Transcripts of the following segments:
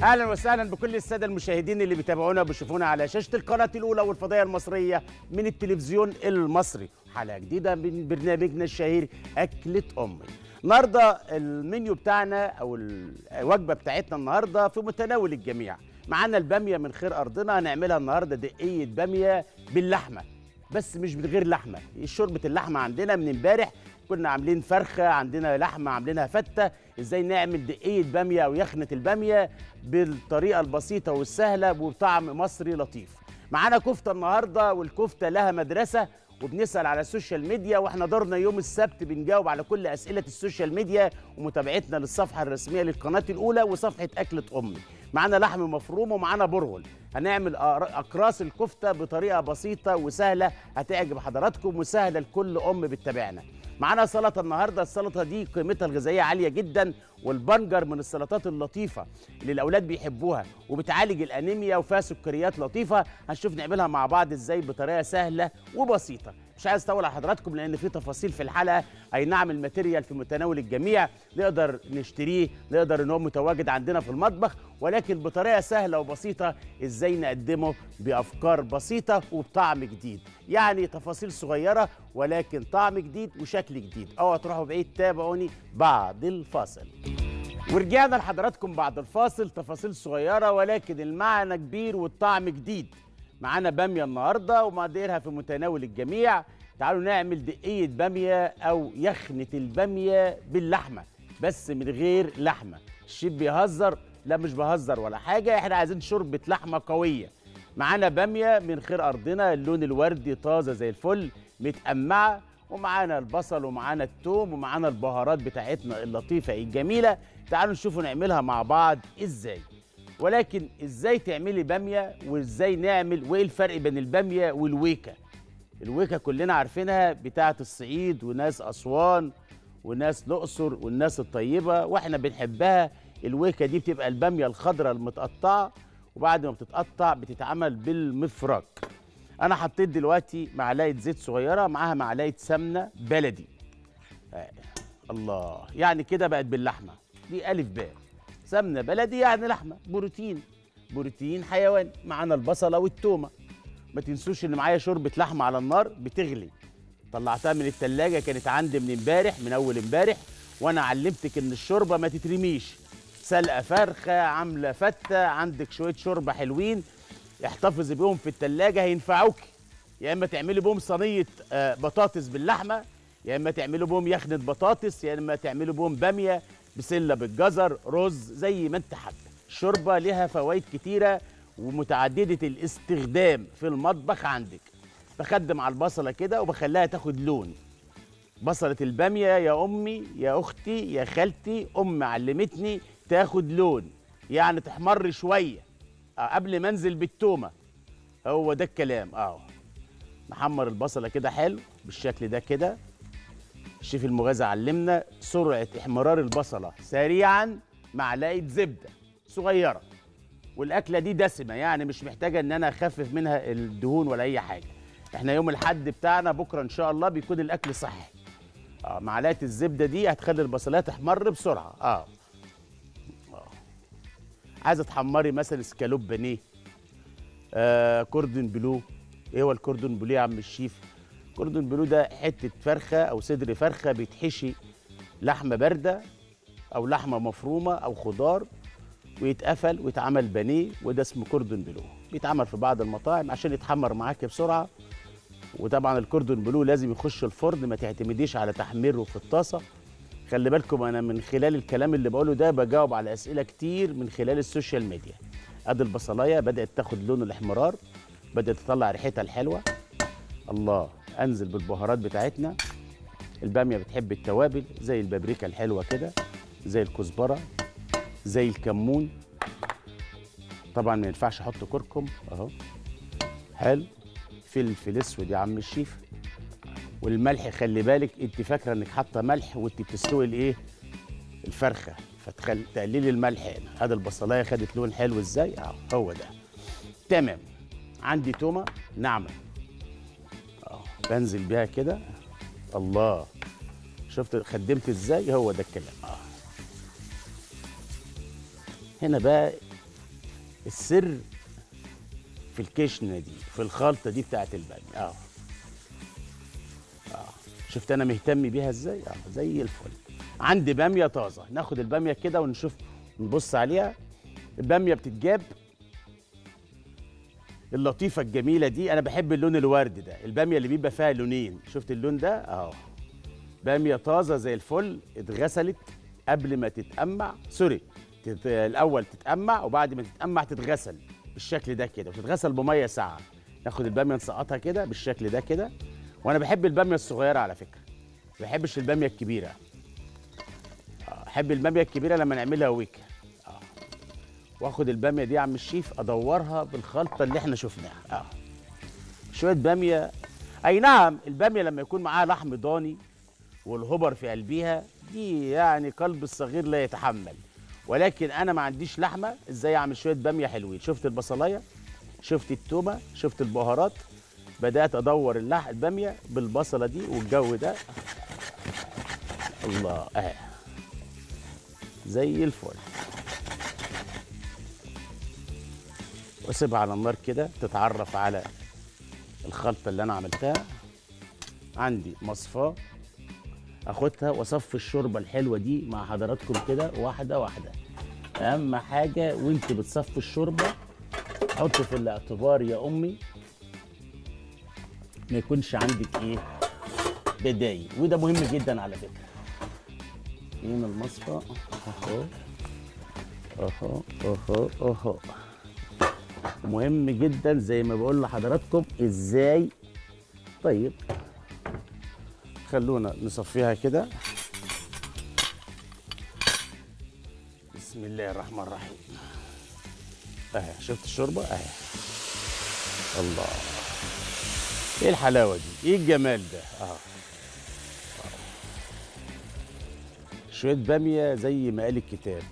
اهلا وسهلا بكل الساده المشاهدين اللي بيتابعونا وبيشوفونا على شاشه القناه الاولى والفضائيه المصريه من التلفزيون المصري حلقه جديده من برنامجنا الشهير اكله امي النهارده المنيو بتاعنا او الوجبه بتاعتنا النهارده في متناول الجميع معانا الباميه من خير ارضنا هنعملها النهارده دقيه باميه باللحمه بس مش من غير لحمه شوربه اللحمه عندنا من امبارح كنا عاملين فرخه عندنا لحمه عاملينها فته ازاي نعمل دقيه باميه او يخنه الباميه بالطريقه البسيطه والسهله وبطعم مصري لطيف معانا كفته النهارده والكفته لها مدرسه وبنسال على السوشيال ميديا واحنا دورنا يوم السبت بنجاوب على كل اسئله السوشيال ميديا ومتابعتنا للصفحه الرسميه للقناه الاولى وصفحه اكله امي معانا لحم مفروم ومعانا برغل هنعمل اقراص الكفته بطريقه بسيطه وسهله هتعجب حضراتكم وسهله لكل ام بتتابعنا معانا سلطه النهارده السلطه دي قيمتها الغذائيه عاليه جدا والبنجر من السلطات اللطيفه اللي الاولاد بيحبوها وبتعالج الانيميا وفيها سكريات لطيفه هنشوف نعملها مع بعض ازاي بطريقه سهله وبسيطه مش عايز اطول على حضراتكم لان في تفاصيل في الحلقه اي نعم الماتيريال في متناول الجميع نقدر نشتريه نقدر ان هو متواجد عندنا في المطبخ ولكن بطريقه سهله وبسيطه ازاي نقدمه بافكار بسيطه وبطعم جديد يعني تفاصيل صغيره ولكن طعم جديد وشكل جديد اوعوا تروحوا بعيد تابعوني بعد الفاصل ورجعنا لحضراتكم بعد الفاصل تفاصيل صغيره ولكن المعنى كبير والطعم جديد معانا باميه النهارده ومقاديرها في متناول الجميع تعالوا نعمل دقيه باميه او يخنه الباميه باللحمه بس من غير لحمه الشيف بيهزر لا مش بهزر ولا حاجه احنا عايزين شوربه لحمه قويه معانا باميه من خير ارضنا اللون الوردي طازه زي الفل متقمعه ومعانا البصل ومعانا التوم ومعانا البهارات بتاعتنا اللطيفه الجميله تعالوا نشوفوا نعملها مع بعض ازاي ولكن ازاي تعملي باميه وازاي نعمل وايه الفرق بين الباميه والويكه الويكه كلنا عارفينها بتاعه الصعيد وناس اسوان وناس الاقصر والناس الطيبه واحنا بنحبها الويكه دي بتبقى الباميه الخضراء المتقطعه وبعد ما بتتقطع بتتعمل بالمفرك انا حطيت دلوقتي معلقه زيت صغيره معاها معلقه سمنه بلدي آه. الله يعني كده بقت باللحمه دي الف باء سمنه بلدي يعني لحمه بروتين بروتين حيواني معانا البصله والتومه ما تنسوش ان معايا شوربه لحمه على النار بتغلي طلعتها من التلاجة كانت عندي من امبارح من اول امبارح وانا علمتك ان الشوربه ما تترميش سلقه فرخه عامله فته عندك شويه شوربه حلوين احتفظي بيهم في التلاجة هينفعوكي يا اما تعملي بهم صينيه بطاطس باللحمه يا اما تعملي بهم يخنه بطاطس يا اما تعملي بهم باميه بسله بالجزر رز زي ما انت حابه الشوربه لها فوائد كتيره ومتعدده الاستخدام في المطبخ عندك بخدم على البصله كده وبخليها تاخد لون بصله الباميه يا امي يا اختي يا خالتي ام علمتني تاخد لون يعني تحمر شويه آه قبل ما انزل بالتومه هو ده الكلام اه نحمر البصله كده حلو بالشكل ده كده الشيف المغازي علمنا سرعه احمرار البصله سريعا معلقه زبده صغيره والاكله دي دسمه يعني مش محتاجه ان انا اخفف منها الدهون ولا اي حاجه احنا يوم الحد بتاعنا بكره ان شاء الله بيكون الاكل صحي اه معلقه الزبده دي هتخلي البصليه تحمر بسرعه اه, آه. عايزه تحمري مثلا سكالوب بانيه آه كوردون بلو ايه هو الكوردون بلو يا عم الشيف كوردون بلو ده حته فرخه او صدر فرخه بيتحشي لحمه بارده او لحمه مفرومه او خضار ويتقفل ويتعمل بانيه وده اسمه كوردون بلو بيتعمل في بعض المطاعم عشان يتحمر معاك بسرعه وطبعا الكوردون بلو لازم يخش الفرن ما تعتمديش على تحميره في الطاسه خلي بالكم انا من خلال الكلام اللي بقوله ده بجاوب على اسئله كتير من خلال السوشيال ميديا ادي البصلايه بدات تاخد لون الاحمرار بدات تطلع ريحتها الحلوه الله انزل بالبهارات بتاعتنا الباميه بتحب التوابل زي البابريكا الحلوه كده زي الكزبره زي الكمون طبعا ما ينفعش احط كركم اهو حلو فلفل اسود يا عم الشيف والملح خلي بالك انت فاكره انك حاطه ملح وانت بتسلقي الايه الفرخه فتخل تقللي الملح هنا هذا البصلايه خدت لون حلو ازاي اهو هو ده تمام عندي تومه ناعمه اهو بنزل بيها كده الله شفت خدمت ازاي هو ده الكلام اه هنا بقى السر في الكشنه دي في الخلطه دي بتاعت الباميه اه اه شفت انا مهتم بيها ازاي اه زي الفل عندي باميه طازه ناخد الباميه كده ونشوف نبص عليها الباميه بتتجاب اللطيفه الجميله دي انا بحب اللون الورد ده الباميه اللي بيبقى فيها لونين شفت اللون ده اه باميه طازه زي الفل اتغسلت قبل ما تتقمع سوري تت... الاول تتقمع وبعد ما تتقمع تتغسل بالشكل ده كده وتتغسل بميه ساقعه ناخد الباميه نسقطها كده بالشكل ده كده وانا بحب الباميه الصغيره على فكره ما بحبش الباميه الكبيره آه، احب الباميه الكبيره لما نعملها ويك آه. واخد الباميه دي يا عم الشيف ادورها بالخلطه اللي احنا شفناها اه شويه باميه اي نعم الباميه لما يكون معاها لحم ضاني والهبر في قلبها دي يعني قلب الصغير لا يتحمل ولكن انا ما عنديش لحمه ازاي اعمل شويه باميه حلوين شفت البصلايه شفت التومه شفت البهارات بدات ادور اللح الباميه بالبصله دي والجو ده الله اه زي الفل واسيبها على النار كده تتعرف على الخلطه اللي انا عملتها عندي مصفاه اخدها واصفي الشوربه الحلوه دي مع حضراتكم كده واحده واحده اهم حاجه وانت بتصفي الشوربه حط في الاعتبار يا امي ما يكونش عندك ايه بداية وده مهم جدا على فكره من المصفى اهو اهو اهو اهو مهم جدا زي ما بقول لحضراتكم ازاي طيب خلونا نصفيها كده بسم الله الرحمن الرحيم اهي شفت الشوربه اهي الله ايه الحلاوه دي ايه الجمال ده اه شويه باميه زي ما قال الكتاب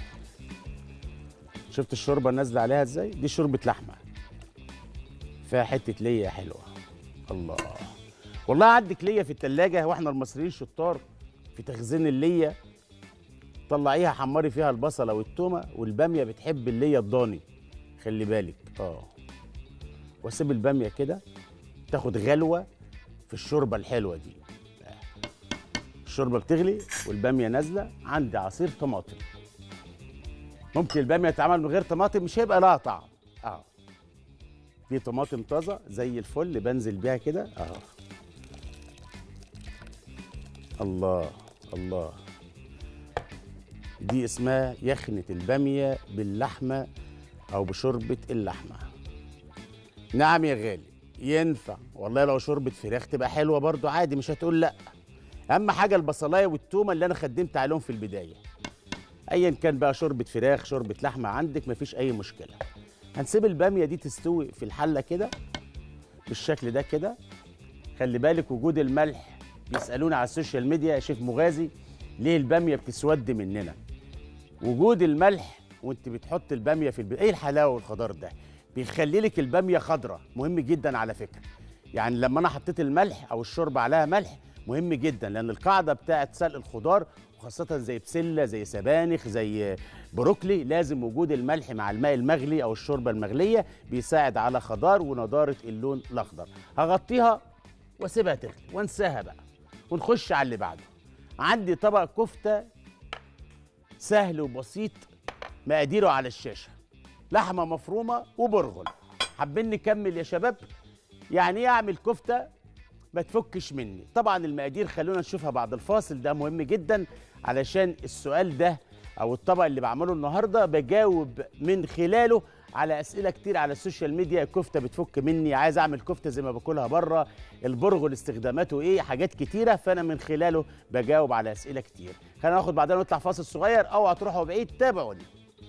شفت الشوربه نازله عليها ازاي دي شوربه لحمه فيها حته ليا حلوه الله والله عندك ليا في التلاجة واحنا المصريين شطار في تخزين اللية طلعيها حمري فيها البصلة والتومة والبامية بتحب اللية الضاني خلي بالك اه واسيب البامية كده تاخد غلوة في الشوربة الحلوة دي الشوربة بتغلي والبامية نازلة عندي عصير طماطم ممكن البامية تتعمل من غير طماطم مش هيبقى لها طعم اه دي طماطم طازة زي الفل بنزل بيها كده اه الله الله دي اسمها يخنة البامية باللحمة أو بشوربة اللحمة نعم يا غالي ينفع والله لو شوربة فراخ تبقى حلوة برضو عادي مش هتقول لأ أهم حاجة البصلاية والتومة اللي أنا خدمت عليهم في البداية أيا كان بقى شوربة فراخ شوربة لحمة عندك مفيش أي مشكلة هنسيب البامية دي تستوي في الحلة كده بالشكل ده كده خلي بالك وجود الملح بيسالونا على السوشيال ميديا يا شيف مغازي ليه الباميه بتسود مننا وجود الملح وانت بتحط الباميه في البيت ايه الحلاوه والخضار ده بيخلي لك الباميه خضراء مهم جدا على فكره يعني لما انا حطيت الملح او الشوربه عليها ملح مهم جدا لان القاعده بتاعه سلق الخضار وخاصة زي بسلة زي سبانخ زي بروكلي لازم وجود الملح مع الماء المغلي أو الشوربة المغلية بيساعد على خضار ونضارة اللون الأخضر هغطيها واسيبها تغلي وانساها بقى ونخش على اللي بعده عندي طبق كفته سهل وبسيط مقاديره على الشاشه لحمه مفرومه وبرغل حابين نكمل يا شباب يعني ايه اعمل كفته ما تفكش مني طبعا المقادير خلونا نشوفها بعد الفاصل ده مهم جدا علشان السؤال ده او الطبق اللي بعمله النهارده بجاوب من خلاله على اسئله كتير على السوشيال ميديا الكفته بتفك مني عايز اعمل كفته زي ما باكلها بره البرغل استخداماته ايه حاجات كتيره فانا من خلاله بجاوب على اسئله كتير خلينا ناخد بعدين نطلع فاصل صغير او هتروحوا بعيد تابعوني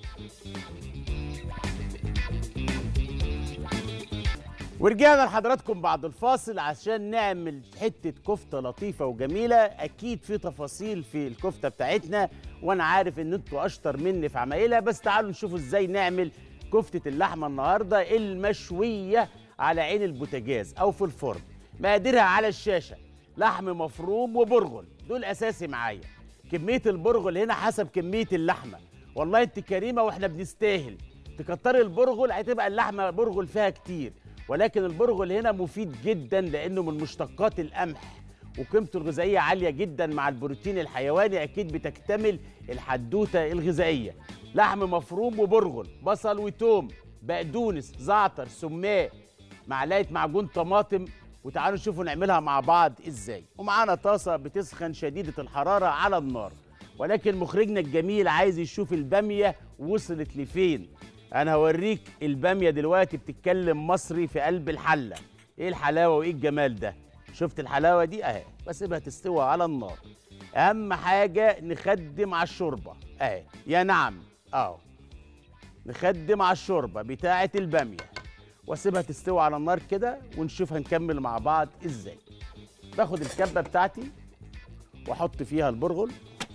ورجعنا لحضراتكم بعد الفاصل عشان نعمل حتة كفتة لطيفة وجميلة أكيد في تفاصيل في الكفتة بتاعتنا وأنا عارف إن أنتوا أشطر مني في عمايلها بس تعالوا نشوفوا إزاي نعمل كفتة اللحمة النهاردة المشوية على عين البوتاجاز أو في الفرن مقاديرها على الشاشة لحم مفروم وبرغل دول أساسي معايا كمية البرغل هنا حسب كمية اللحمة والله أنت كريمة وإحنا بنستاهل تكتري البرغل هتبقى اللحمه برغل فيها كتير ولكن البرغل هنا مفيد جدا لانه من مشتقات القمح وقيمته الغذائيه عاليه جدا مع البروتين الحيواني اكيد بتكتمل الحدوته الغذائيه لحم مفروم وبرغل بصل وتوم بقدونس زعتر سماق معلقه معجون طماطم وتعالوا نشوفوا نعملها مع بعض ازاي ومعانا طاسه بتسخن شديده الحراره على النار ولكن مخرجنا الجميل عايز يشوف الباميه وصلت لفين انا هوريك الباميه دلوقتي بتتكلم مصري في قلب الحله ايه الحلاوه وايه الجمال ده شفت الحلاوه دي اهي بسيبها تستوي على النار اهم حاجه نخدم على الشوربه اهي يا نعم اهو نخدم على الشوربه بتاعه الباميه واسيبها تستوي على النار كده ونشوف هنكمل مع بعض ازاي باخد الكبه بتاعتي واحط فيها البرغل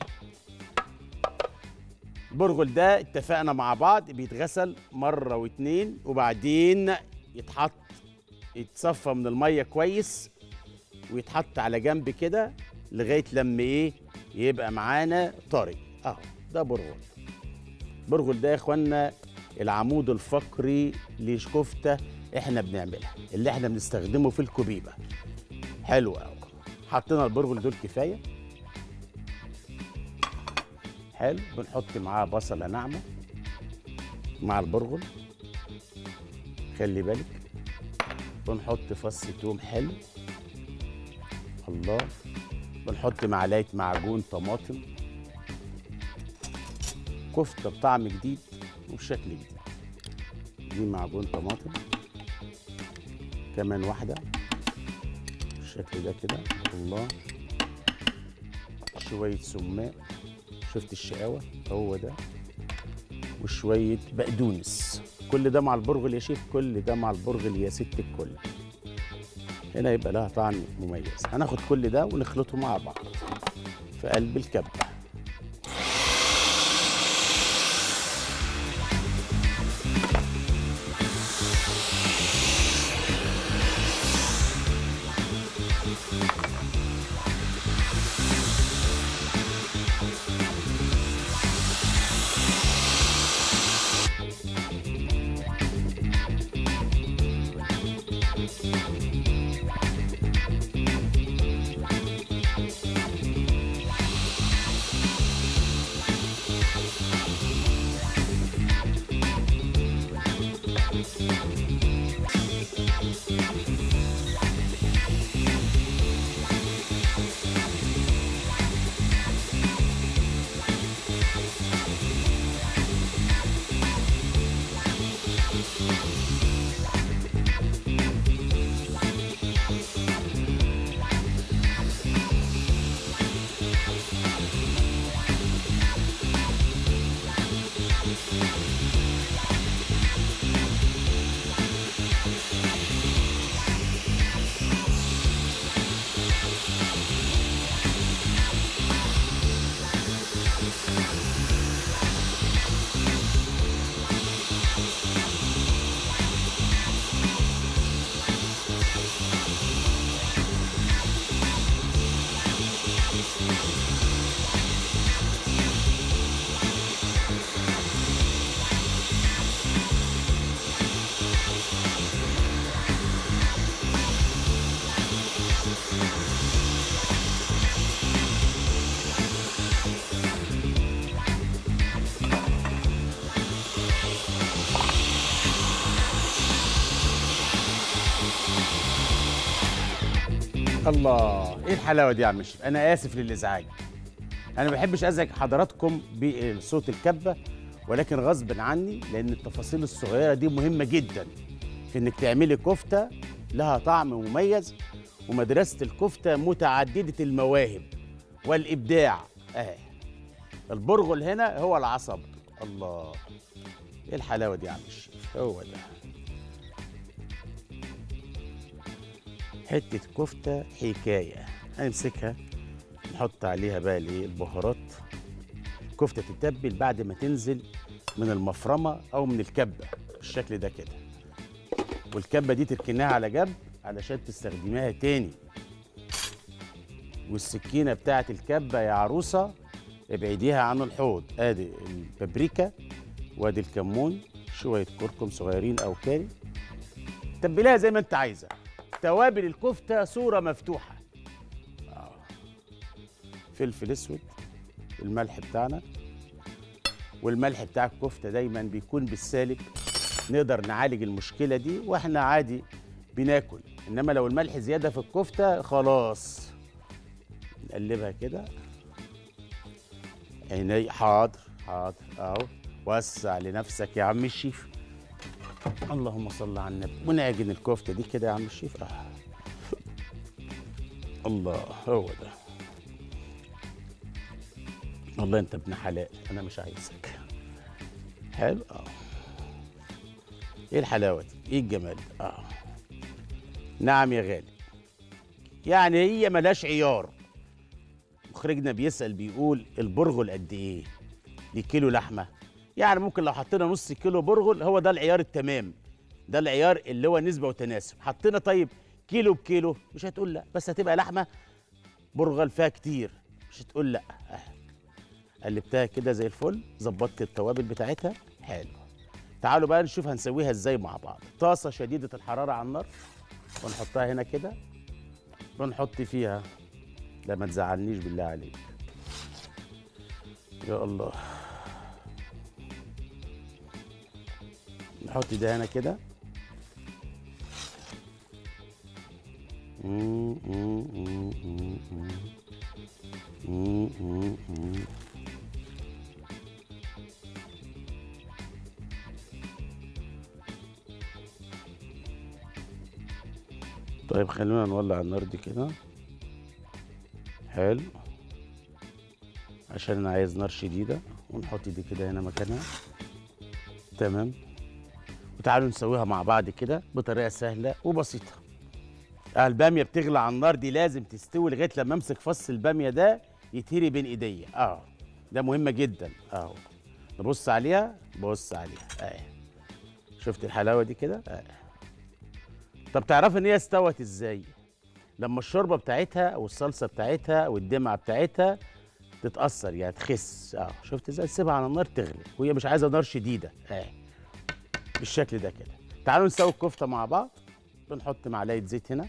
البرغل ده اتفقنا مع بعض بيتغسل مره واتنين وبعدين يتحط يتصفى من الميه كويس ويتحط على جنب كده لغايه لما ايه يبقى معانا طري اهو ده برغل برغل ده يا اخوانا العمود الفقري لكفته احنا بنعملها اللي احنا بنستخدمه في الكبيبه حلو قوي حطينا البرغل دول كفايه حلو بنحط معاه بصله ناعمه مع البرغل خلي بالك بنحط فص توم حلو الله بنحط معلقه معجون طماطم كفته بطعم جديد وبشكل جديد دي معجون طماطم كمان واحده بالشكل ده كده الله شويه سماق شفت الشقاوه هو ده وشويه بقدونس كل ده مع البرغل يا شيف كل ده مع البرغل يا ست الكل هنا يبقى لها طعم مميز هناخد كل ده ونخلطه مع بعض في قلب الكبه الله ايه الحلاوه دي يا عم الشيف انا اسف للازعاج انا ما بحبش ازعج حضراتكم بصوت الكبه ولكن غصب عني لان التفاصيل الصغيره دي مهمه جدا في انك تعملي كفته لها طعم مميز ومدرسه الكفته متعدده المواهب والابداع اهي البرغل هنا هو العصب الله ايه الحلاوه دي يا عم الشيف هو ده حته كفته حكايه هنمسكها نحط عليها بقى الايه البهارات الكفته تتبل بعد ما تنزل من المفرمه او من الكبه بالشكل ده كده والكبه دي تركناها على جنب علشان تستخدميها تاني والسكينه بتاعت الكبه يا عروسه ابعديها عن الحوض ادي البابريكا وادي الكمون شويه كركم صغيرين او كاري تبليها زي ما انت عايزه توابل الكفته صوره مفتوحه آه. فلفل اسود الملح بتاعنا والملح بتاع الكفته دايما بيكون بالسالب نقدر نعالج المشكله دي واحنا عادي بناكل انما لو الملح زياده في الكفته خلاص نقلبها كده عيني حاضر حاضر اهو وسع لنفسك يا عم الشيف اللهم صل على النبي ونعجن الكفته دي كده يا عم الشيف آه. الله هو ده والله انت ابن حلال انا مش عايزك حلو اه ايه الحلاوه دي ايه الجمال ده اه نعم يا غالي يعني هي ملاش عيار مخرجنا بيسأل بيقول البرغل قد ايه دي كيلو لحمه يعني ممكن لو حطينا نص كيلو برغل هو ده العيار التمام ده العيار اللي هو نسبه وتناسب حطينا طيب كيلو بكيلو مش هتقول لا بس هتبقى لحمه برغل فيها كتير مش هتقول لا آه. قلبتها كده زي الفل ظبطت التوابل بتاعتها حلو تعالوا بقى نشوف هنسويها ازاي مع بعض طاسه شديده الحراره على النار ونحطها هنا كده ونحط فيها لا ما تزعلنيش بالله عليك يا الله نحط ده هنا كده مم، مم، مم، مم، مم. مم، مم، مم. طيب خلينا نولع النار دي كده حلو عشان انا عايز نار شديده ونحط دي كده هنا مكانها تمام وتعالوا نسويها مع بعض كده بطريقه سهله وبسيطه آه، الباميه بتغلى على النار دي لازم تستوي لغايه لما امسك فص الباميه ده يتهري بين ايديا اه ده مهمه جدا اهو نبص عليها بص عليها اه شفت الحلاوه دي كده اه طب تعرف ان هي استوت ازاي لما الشوربه بتاعتها او الصلصه بتاعتها او الدمعه بتاعتها تتاثر يعني تخس اه شفت ازاي تسيبها على النار تغلي وهي مش عايزه نار شديده اه بالشكل ده كده تعالوا نسوي الكفته مع بعض بنحط معلقه زيت هنا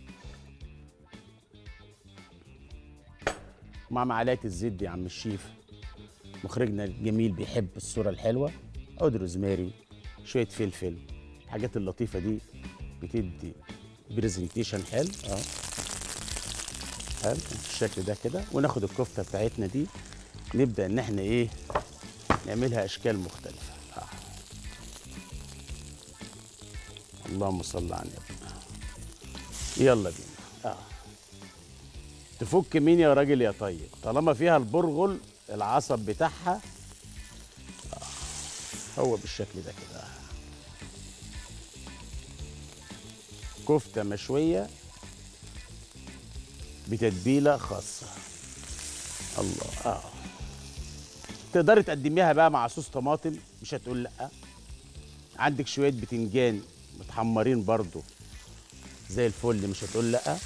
مع معلقه الزيت دي يا عم الشيف مخرجنا الجميل بيحب الصوره الحلوه عود روزماري شويه فلفل الحاجات اللطيفه دي بتدي برزنتيشن حلو اه حلو بالشكل ده كده وناخد الكفته بتاعتنا دي نبدا ان احنا ايه نعملها اشكال مختلفه آه. اللهم صل على النبي يلا بينا اه تفك مين يا راجل يا طيب طالما فيها البرغل العصب بتاعها آه. هو بالشكل ده كده كفته مشويه بتتبيله خاصه الله اه تقدري تقدميها بقى مع صوص طماطم مش هتقول لا عندك شويه بتنجان متحمرين برضو زي الفل مش هتقول لا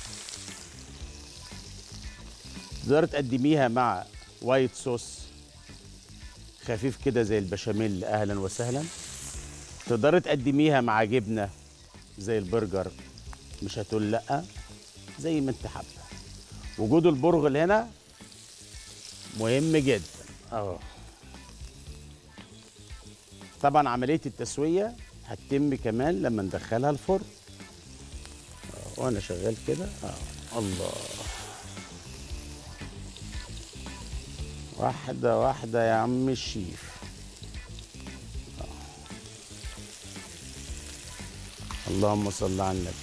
تقدري تقدميها مع وايت صوص خفيف كده زي البشاميل اهلا وسهلا تقدري تقدميها مع جبنه زي البرجر مش هتقول لا زي ما انت حابه وجود البرغل هنا مهم جدا اه طبعا عمليه التسويه هتتم كمان لما ندخلها الفرن آه، وانا شغال كده اه الله واحده واحده يا عم الشيف اللهم صل على النبي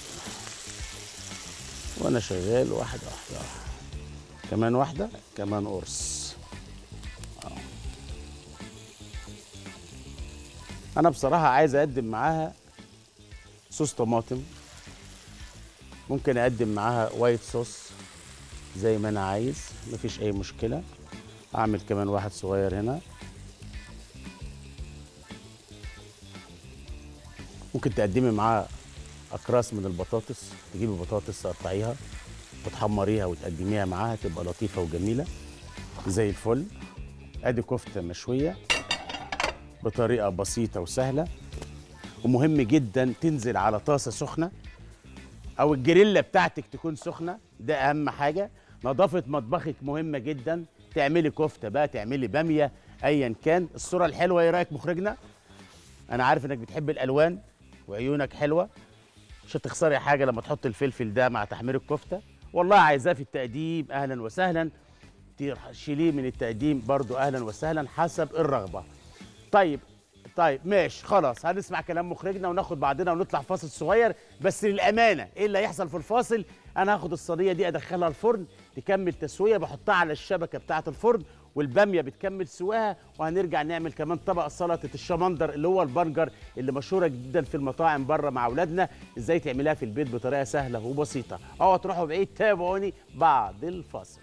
وانا شغال واحده واحده كمان واحده كمان قرص آه. انا بصراحه عايز اقدم معاها صوص طماطم ممكن اقدم معاها وايت صوص زي ما انا عايز مفيش اي مشكله اعمل كمان واحد صغير هنا ممكن تقدمي معاه اكراس من البطاطس تجيبي بطاطس تقطعيها وتحمريها وتقدميها معاها تبقى لطيفه وجميله زي الفل ادي كفته مشويه بطريقه بسيطه وسهله ومهم جدا تنزل على طاسه سخنه او الجريلا بتاعتك تكون سخنه ده اهم حاجه نظافه مطبخك مهمه جدا تعملي كفته بقى تعملي باميه ايا كان الصوره الحلوه ايه رايك مخرجنا انا عارف انك بتحب الالوان وعيونك حلوه مش هتخسري حاجه لما تحط الفلفل ده مع تحمير الكفته والله عايزاه في التقديم اهلا وسهلا تشيليه من التقديم برضو اهلا وسهلا حسب الرغبه طيب طيب ماشي خلاص هنسمع كلام مخرجنا وناخد بعضنا ونطلع فاصل صغير بس للامانه ايه اللي هيحصل في الفاصل انا هاخد الصينيه دي ادخلها الفرن تكمل تسويه بحطها على الشبكه بتاعه الفرن والباميه بتكمل سواها وهنرجع نعمل كمان طبق سلطه الشمندر اللي هو البرجر اللي مشهوره جدا في المطاعم بره مع اولادنا ازاي تعملها في البيت بطريقه سهله وبسيطه اوعوا تروحوا بعيد تابعوني بعد الفاصل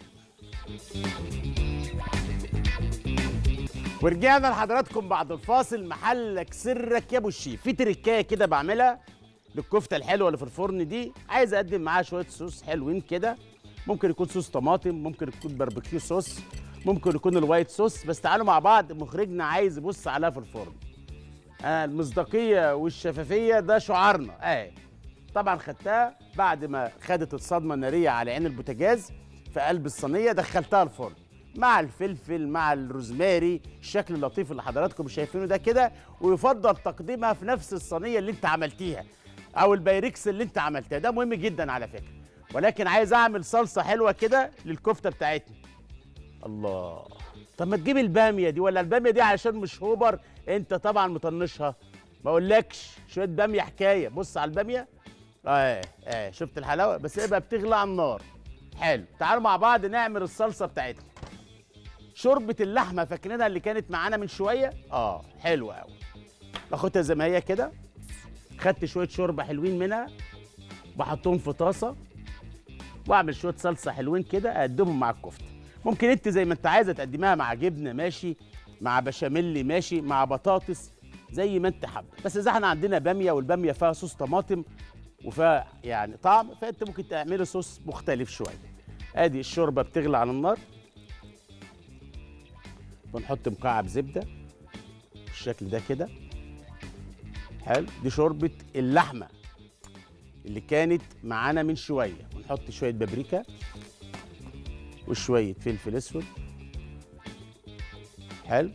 ورجعنا لحضراتكم بعد الفاصل محلك سرك يا ابو الشيف في تركايه كده بعملها للكفته الحلوه اللي في الفرن دي عايز اقدم معاها شويه صوص حلوين كده ممكن يكون صوص طماطم ممكن يكون باربيكيو صوص ممكن يكون الوايت صوص بس تعالوا مع بعض مخرجنا عايز يبص عليها في الفرن آه المصداقيه والشفافيه ده شعارنا اه طبعا خدتها بعد ما خدت الصدمه الناريه على عين البوتاجاز في قلب الصينيه دخلتها الفرن مع الفلفل مع الروزماري الشكل اللطيف اللي حضراتكم شايفينه ده كده ويفضل تقديمها في نفس الصينيه اللي انت عملتيها او البايركس اللي انت عملتها ده مهم جدا على فكره ولكن عايز اعمل صلصه حلوه كده للكفته بتاعتنا الله طب ما تجيب الباميه دي ولا الباميه دي علشان مش هوبر انت طبعا مطنشها ما اقولكش شويه باميه حكايه بص على الباميه اه اه شفت الحلاوه بس ايه بقى بتغلى على النار حلو تعالوا مع بعض نعمل الصلصه بتاعتنا شوربه اللحمه فاكرينها اللي كانت معانا من شويه اه حلوه قوي باخدها زي ما هي كده خدت شويه شوربه حلوين منها بحطهم في طاسه واعمل شويه صلصه حلوين كده اقدمهم مع الكفته ممكن انت زي ما انت عايزه تقدميها مع جبنه ماشي مع بشاميل ماشي مع بطاطس زي ما انت حابه بس اذا احنا عندنا باميه والباميه فيها صوص طماطم وفيها يعني طعم فانت ممكن تعملي صوص مختلف شويه ادي الشوربه بتغلي على النار ونحط مكعب زبده بالشكل ده كده حلو دي شوربه اللحمه اللي كانت معانا من شويه ونحط شويه بابريكا وشويه فلفل اسود حلو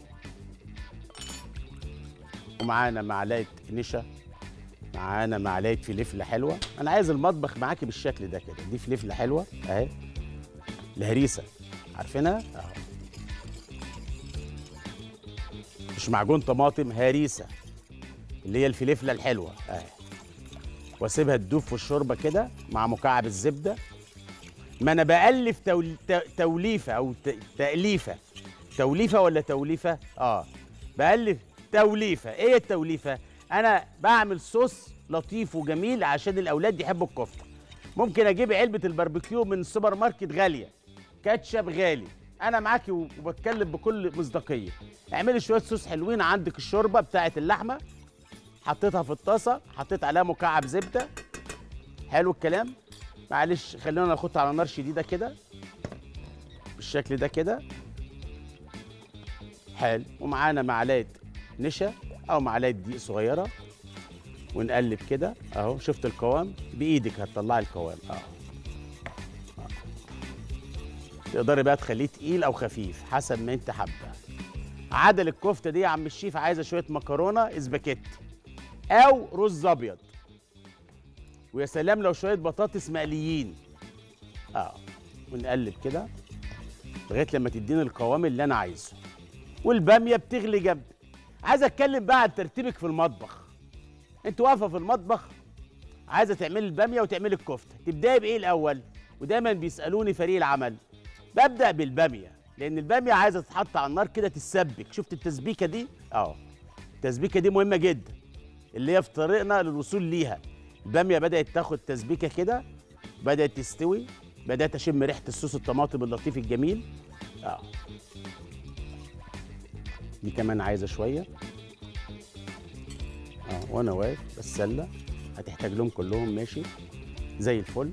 ومعانا معلقه نشا معانا معلقه فلفله حلوه انا عايز المطبخ معاكي بالشكل ده كده دي فلفله حلوه اهي الهريسه عارفينها اهو مش معجون طماطم هريسه اللي هي الفلفله الحلوه اهي واسيبها تدوب في الشوربه كده مع مكعب الزبده ما انا بالف تول... ت- توليفه او ت... تاليفه توليفه ولا توليفه اه بالف توليفه ايه التوليفه انا بعمل صوص لطيف وجميل عشان الاولاد يحبوا الكفته ممكن اجيب علبه الباربيكيو من السوبر ماركت غاليه كاتشب غالي انا معاكي و- وبتكلم بكل مصداقيه اعملي شويه صوص حلوين عندك الشوربه بتاعه اللحمه حطيتها في الطاسه حطيت عليها مكعب زبده حلو الكلام معلش خلينا ناخدها على نار شديده كده بالشكل ده كده حلو ومعانا معلقه نشا او معلقه دقيق صغيره ونقلب كده اهو شفت القوام بايدك هتطلعي القوام اهو آه. تقدري بقى تخليه تقيل او خفيف حسب ما انت حابه عدل الكفته دي يا عم الشيف عايزه شويه مكرونه اسباجيتي او رز ابيض ويا سلام لو شويه بطاطس مقليين اه ونقلب كده لغايه لما تديني القوام اللي انا عايزه والباميه بتغلي جنب عايز اتكلم بقى عن ترتيبك في المطبخ انت واقفه في المطبخ عايزه تعملي الباميه وتعملي الكفته تبداي بايه الاول ودايما بيسالوني فريق العمل ببدا بالباميه لان الباميه عايزه تتحط على النار كده تتسبك شفت التسبيكه دي اه التسبيكه دي مهمه جدا اللي هي في طريقنا للوصول ليها الباميه بدات تاخد تسبيكه كده بدات تستوي بدات اشم ريحه الصوص الطماطم اللطيف الجميل اه دي كمان عايزه شويه اه وانا واقف بتسلى هتحتاج لهم كلهم ماشي زي الفل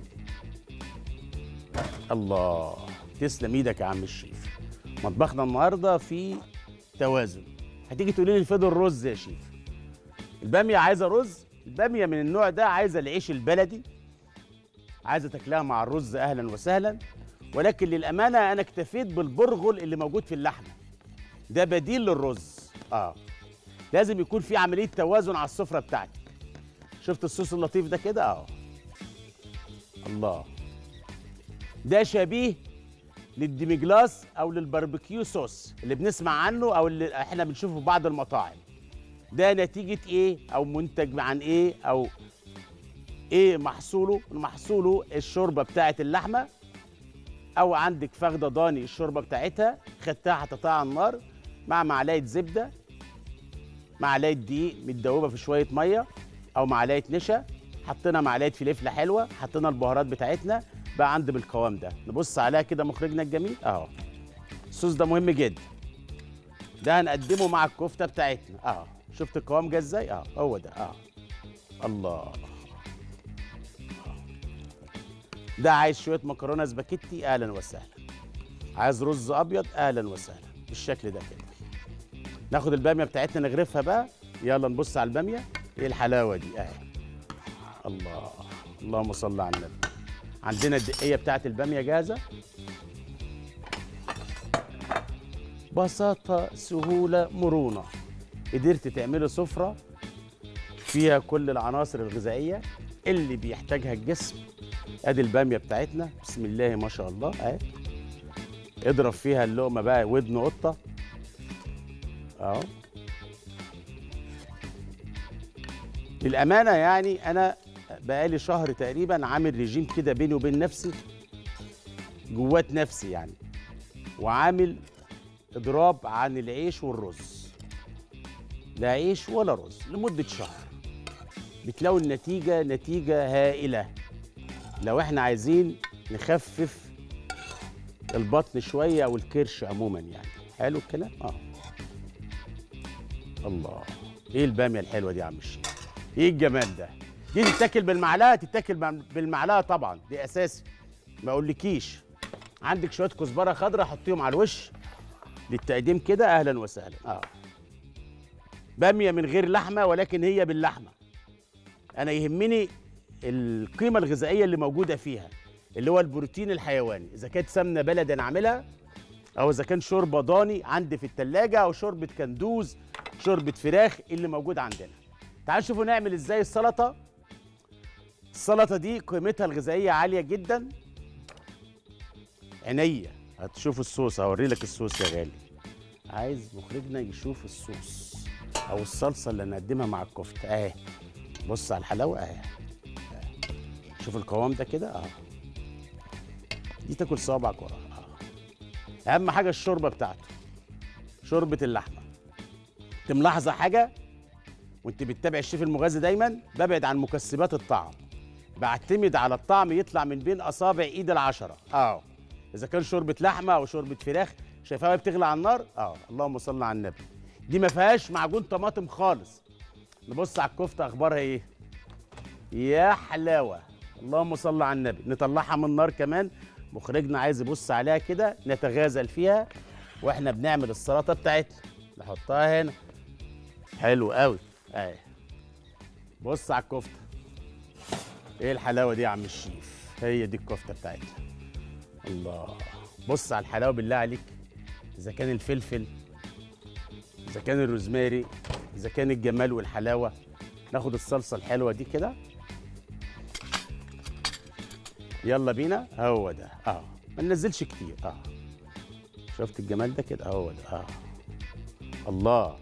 الله تسلم ايدك يا عم الشيف مطبخنا النهارده فيه توازن هتيجي تقولي لي فين الرز يا شيف الباميه عايزه رز الباميه من النوع ده عايزه العيش البلدي عايزه تاكلها مع الرز اهلا وسهلا ولكن للامانه انا اكتفيت بالبرغل اللي موجود في اللحمه ده بديل للرز اه لازم يكون في عمليه توازن على السفره بتاعتك شفت الصوص اللطيف ده كده اه الله ده شبيه للديميجلاس او للباربيكيو صوص اللي بنسمع عنه او اللي احنا بنشوفه في بعض المطاعم ده نتيجه ايه او منتج عن ايه او ايه محصوله محصوله الشوربه بتاعه اللحمه او عندك فخده ضاني الشوربه بتاعتها خدتها حطيتها على النار مع معلقه زبده معلقه دقيق متدوبه في شويه ميه او معلقه نشا حطينا معلقه فلفله حلوه حطينا البهارات بتاعتنا بقى عند بالقوام ده نبص عليها كده مخرجنا الجميل اهو الصوص ده مهم جدا ده هنقدمه مع الكفته بتاعتنا اه شفت القوام جه ازاي اه هو ده اه الله ده عايز شويه مكرونه سباكيتي اهلا وسهلا عايز رز ابيض اهلا وسهلا بالشكل ده كده ناخد الباميه بتاعتنا نغرفها بقى يلا نبص على الباميه ايه الحلاوه دي اهي الله اللهم صل على النبي عندنا الدقيه بتاعت الباميه جاهزه بساطه سهوله مرونه قدرت تعملي سفره فيها كل العناصر الغذائيه اللي بيحتاجها الجسم ادي الباميه بتاعتنا بسم الله ما شاء الله اهي اضرب فيها اللقمه بقى ودن قطه اهو للامانه يعني انا بقالي شهر تقريبا عامل ريجيم كده بيني وبين نفسي جوات نفسي يعني وعامل اضراب عن العيش والرز لا عيش ولا رز لمده شهر بتلاقوا النتيجه نتيجه هائله لو احنا عايزين نخفف البطن شويه او الكرش عموما يعني حلو الكلام اه الله ايه الباميه الحلوه دي يا عم الشيخ ايه الجمال ده دي تتاكل بالمعلقه تتاكل بالمعلقه طبعا دي اساسي ما اقولكيش عندك شويه كزبره خضراء حطيهم على الوش للتقديم كده اهلا وسهلا اه باميه من غير لحمه ولكن هي باللحمه انا يهمني القيمه الغذائيه اللي موجوده فيها اللي هو البروتين الحيواني اذا كانت سمنه بلدي انا عاملها او اذا كان شوربه ضاني عندي في التلاجة او شوربه كندوز شوربه فراخ اللي موجود عندنا تعالوا شوفوا نعمل ازاي السلطه السلطه دي قيمتها الغذائيه عاليه جدا عينيا هتشوفوا الصوص هوري لك الصوص يا غالي عايز مخرجنا يشوف الصوص او الصلصه اللي هنقدمها مع الكفته اهي بص على الحلاوه اهي شوف القوام ده كده اه دي تاكل صوابعك وراها اه اهم حاجه الشوربه بتاعته شوربه اللحمه انت ملاحظه حاجه وانت بتتابع الشيف المغازي دايما ببعد عن مكسبات الطعم بعتمد على الطعم يطلع من بين اصابع ايد العشره اه اذا كان شوربه لحمه او شوربه فراخ شايفاها وهي بتغلي على النار اه اللهم صل على النبي دي ما فيهاش معجون طماطم خالص نبص على الكفته اخبارها ايه يا حلاوه اللهم صل على النبي نطلعها من النار كمان مخرجنا عايز يبص عليها كده نتغازل فيها واحنا بنعمل السلطه بتاعتنا نحطها هنا حلو قوي اهي بص على الكفته ايه الحلاوه دي يا عم الشيف هي دي الكفته بتاعتنا الله بص على الحلاوه بالله عليك اذا كان الفلفل اذا كان الروزماري اذا كان الجمال والحلاوه ناخد الصلصه الحلوه دي كده يلا بينا هو ده اه ما ننزلش كتير اه شفت الجمال ده كده هو ده اه الله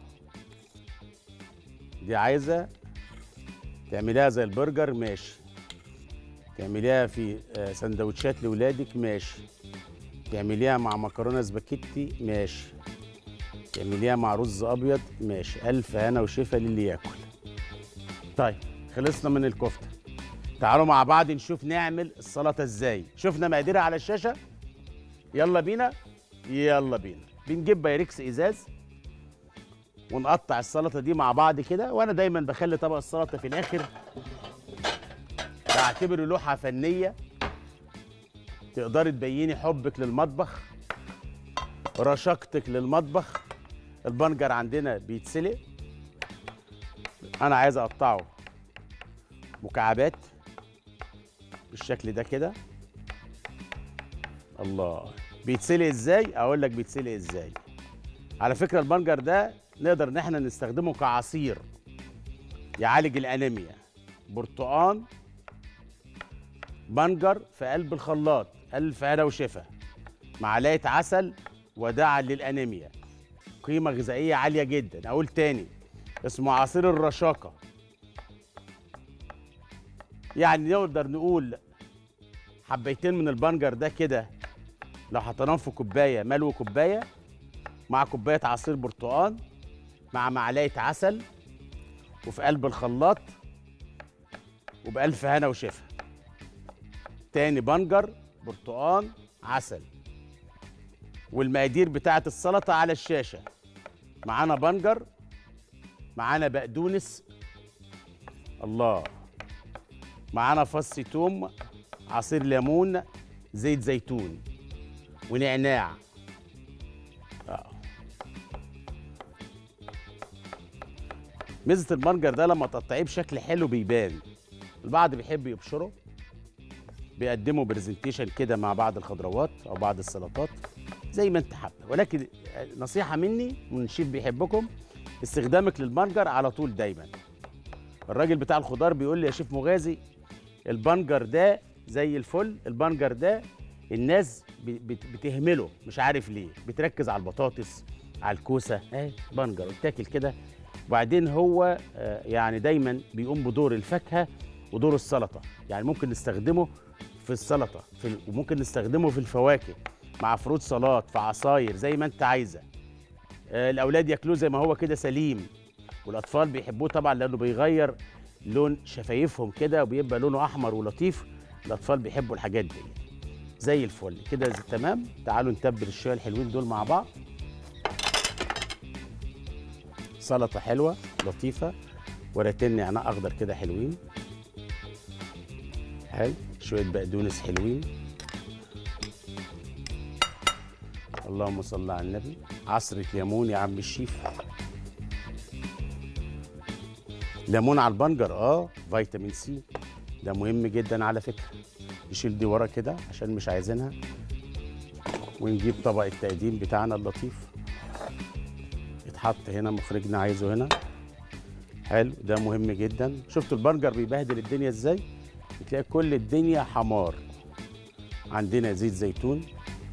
دي عايزه تعمليها زي البرجر ماشي تعمليها في آه، سندوتشات لاولادك ماشي تعمليها مع مكرونه سباكيتي ماشي تعمليها مع رز ابيض ماشي الف هنا وشفا للي ياكل طيب خلصنا من الكفته تعالوا مع بعض نشوف نعمل السلطه ازاي شفنا مقاديرها على الشاشه يلا بينا يلا بينا بنجيب بايركس ازاز ونقطع السلطه دي مع بعض كده وانا دايما بخلي طبق السلطه في الاخر بعتبره لوحه فنيه تقدري تبيني حبك للمطبخ رشاقتك للمطبخ البنجر عندنا بيتسلق انا عايز اقطعه مكعبات بالشكل ده كده الله بيتسلق ازاي اقول لك بيتسلق ازاي على فكره البنجر ده نقدر ان احنا نستخدمه كعصير يعالج الانيميا برتقان بنجر في قلب الخلاط الف هنا وشفا معلقه عسل وداعا للانيميا قيمه غذائيه عاليه جدا اقول تاني اسمه عصير الرشاقه يعني نقدر نقول حبيتين من البنجر ده كده لو حطيناهم في كوبايه ملو كوبايه مع كوبايه عصير برتقال مع معلقه عسل وفي قلب الخلاط وبألف هنا وشفا تاني بنجر برتقال عسل والمقادير بتاعت السلطة على الشاشة معانا بنجر معانا بقدونس الله معانا فص توم عصير ليمون زيت زيتون ونعناع آه. ميزه البنجر ده لما تقطعيه بشكل حلو بيبان البعض بيحب يبشره بيقدموا برزنتيشن كده مع بعض الخضروات او بعض السلطات زي ما انت حابب ولكن نصيحه مني من شيف بيحبكم استخدامك للبنجر على طول دايما الراجل بتاع الخضار بيقول لي يا شيف مغازي البنجر ده زي الفل البنجر ده الناس بت- بتهمله مش عارف ليه بتركز على البطاطس على الكوسه اهي بنجر وتاكل كده وبعدين هو آه، يعني دايما بيقوم بدور الفاكهه ودور السلطه يعني ممكن نستخدمه في السلطه في ال- وممكن نستخدمه في الفواكه مع فروت سلطات في عصاير زي ما انت عايزه آه، الاولاد ياكلوه زي ما هو كده سليم والاطفال بيحبوه طبعا لانه بيغير لون شفايفهم كده وبيبقى لونه احمر ولطيف الاطفال بيحبوا الحاجات دي زي الفل كده زي- تمام تعالوا نتبل الشويه الحلوين دول مع بعض سلطه حلوه لطيفه ورقتين نعناع اخضر كده حلوين حلو شويه بقدونس حلوين اللهم صل على النبي عصرة ليمون يا عم الشيف ليمون على البنجر اه فيتامين سي ده مهم جدا على فكره نشيل دي ورا كده عشان مش عايزينها ونجيب طبق التقديم بتاعنا اللطيف يتحط هنا مخرجنا عايزه هنا حلو ده مهم جدا شفتوا البرجر بيبهدل الدنيا ازاي بتلاقي كل الدنيا حمار عندنا زيت زيتون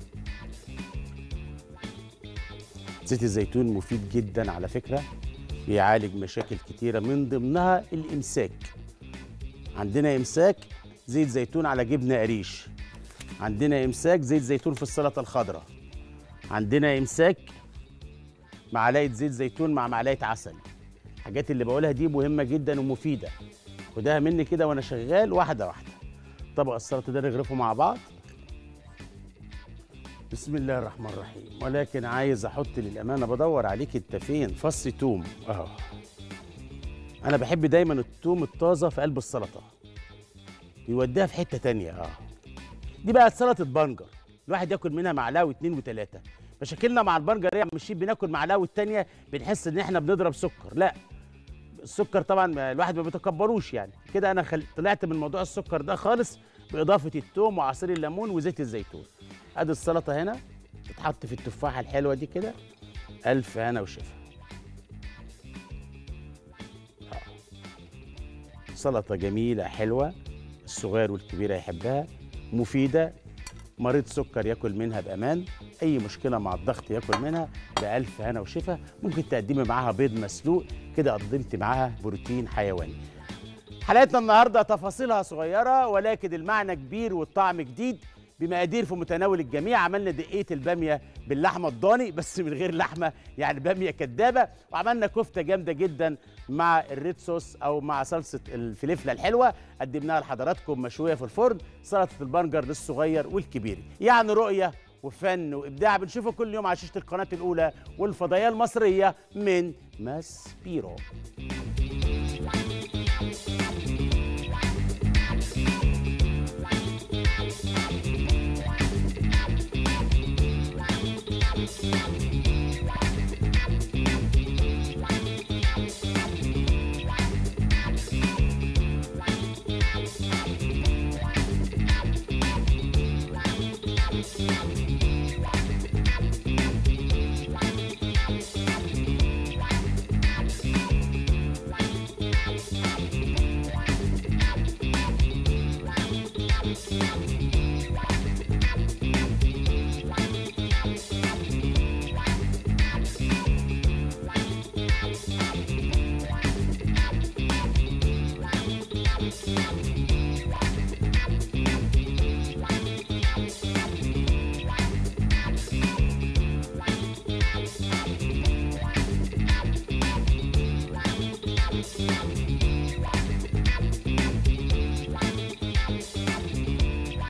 زيت الزيتون مفيد جدا على فكرة بيعالج مشاكل كتيرة من ضمنها الإمساك عندنا إمساك زيت زيتون على جبنة قريش عندنا إمساك زيت زيتون في السلطة الخضراء عندنا إمساك معلقة زيت زيتون مع معلقة عسل الحاجات اللي بقولها دي مهمة جدا ومفيدة خدها مني كده وأنا شغال واحدة واحدة طبق السلطة ده نغرفه مع بعض بسم الله الرحمن الرحيم ولكن عايز احط للامانه بدور عليك انت فين فص توم اه انا بحب دايما التوم الطازه في قلب السلطه يوديها في حته تانية اه دي بقى سلطه بنجر الواحد ياكل منها معلقه واثنين وثلاثه مشاكلنا مع البنجر ايه يا عم الشيف بناكل معلقه والتانيه بنحس ان احنا بنضرب سكر لا السكر طبعا ما- الواحد ما بيتكبروش يعني كده انا خل... طلعت من موضوع السكر ده خالص باضافه التوم وعصير الليمون وزيت الزيتون ادي السلطه هنا تتحط في التفاحه الحلوه دي كده الف هنا وشفا آه. سلطه جميله حلوه الصغير والكبير هيحبها مفيده مريض سكر ياكل منها بامان اي مشكله مع الضغط ياكل منها بألف هنا وشفا ممكن تقدمي معاها بيض مسلوق كده قدمت معاها بروتين حيواني حلقتنا النهارده تفاصيلها صغيره ولكن المعنى كبير والطعم جديد بمقادير في متناول الجميع عملنا دقيه الباميه باللحمه الضاني بس من غير لحمه يعني باميه كدابه وعملنا كفته جامده جدا مع الريد صوص او مع صلصه الفلفله الحلوه قدمناها لحضراتكم مشويه في الفرن سلطه البنجر للصغير والكبير يعني رؤيه وفن وابداع بنشوفه كل يوم على شاشه القناه الاولى والفضائيه المصريه من ماس بيرو